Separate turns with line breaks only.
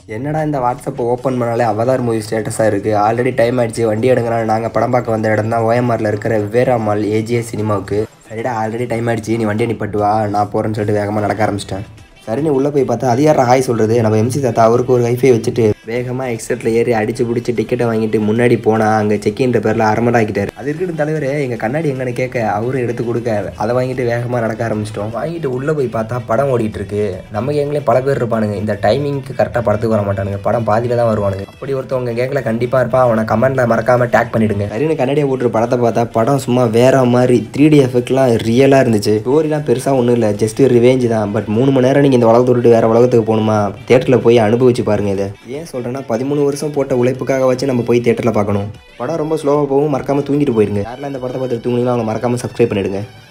என்னடா இந்த வாட்ஸ்அப்பை ஓப்பன் பண்ணாலே அவதார் மூவி ஸ்டேட்டஸாக இருக்குது ஆல்ரெடி டைம் ஆயிடுச்சு வண்டி எடுங்கலாம் நாங்கள் படம் பார்க்க வந்த இடம் தான் ஓஎம்ஆரில் இருக்கிற விவேரா மால் ஏஜிஏ சினிமாவுக்கு சரிடா ஆல்ரெடி டைம் ஆயிடுச்சு நீ வண்டியை நிப்பட்டு வா நான் போகிறேன்னு சொல்லிட்டு வேகமாக நடக்க ஆரம்பிச்சிட்டேன் சரி நீ உள்ளே போய் பார்த்தா அது யாரா ஹாய் சொல்கிறது நம்ம எம்சி தாத்தா அவருக்கு ஒரு வைஃபை வச்சுட்டு வேகமாக எக்ஸட்டில் ஏறி அடிச்சு பிடிச்சி டிக்கெட்டை வாங்கிட்டு முன்னாடி போனால் அங்கே செக்கின்ற பேரில் அரமடா ஆக்கிட்டாரு அது இருக்கட்டும் தலைவரே எங்கள் கண்ணாடி எங்கன்னு கேட்க அவரும் எடுத்து கொடுக்க அதை வாங்கிட்டு வேகமாக நடக்க ஆரம்பிச்சிட்டோம் வாங்கிட்டு உள்ளே போய் பார்த்தா படம் ஓடிட்டு இருக்கு நம்ம கேங்லேயே பல பேர் இருப்பானுங்க இந்த டைமிங்க்கு கரெக்டாக படத்துக்கு வர மாட்டானுங்க படம் பாதியில் தான் வருவானுங்க அப்படி ஒருத்தவங்க கேங்கில் கண்டிப்பாக இருப்பான் அவனை கமெண்ட்டில் மறக்காமல் டேக் பண்ணிடுங்க சரின்னு கண்ணாடியை போட்டுரு படத்தை பார்த்தா படம் சும்மா வேற மாதிரி த்ரீ டி எஃபெக்ட்லாம் ரியலாக இருந்துச்சு ஸ்டோரிலாம் பெருசாக ஒன்றும் இல்லை ஜஸ்ட் ரிவேஞ்ச் தான் பட் மூணு மணி நேரம் நீங்கள் இந்த உலகத்தை விட்டு வேற உலகத்துக்கு போகணுமா தேட்டரில் போய் அனுபவிச்சு பாருங்க இதை ஏன் சொல்கிறேன்னா பதிமூணு வருஷம் போட்ட உழைப்புக்காக வச்சு நம்ம போய் தேட்டரில் பார்க்கணும் படம் ரொம்ப ஸ்லோவாக போகும் மறக்காமல் தூங்கிட்டு போயிருங்க யாரெல்லாம் இந்த படத்தை பார்த்து தூங்குனீங்களோ அவங்க மறக்காமல் சப்ஸ்கிரைப் பண்ணிடுங்க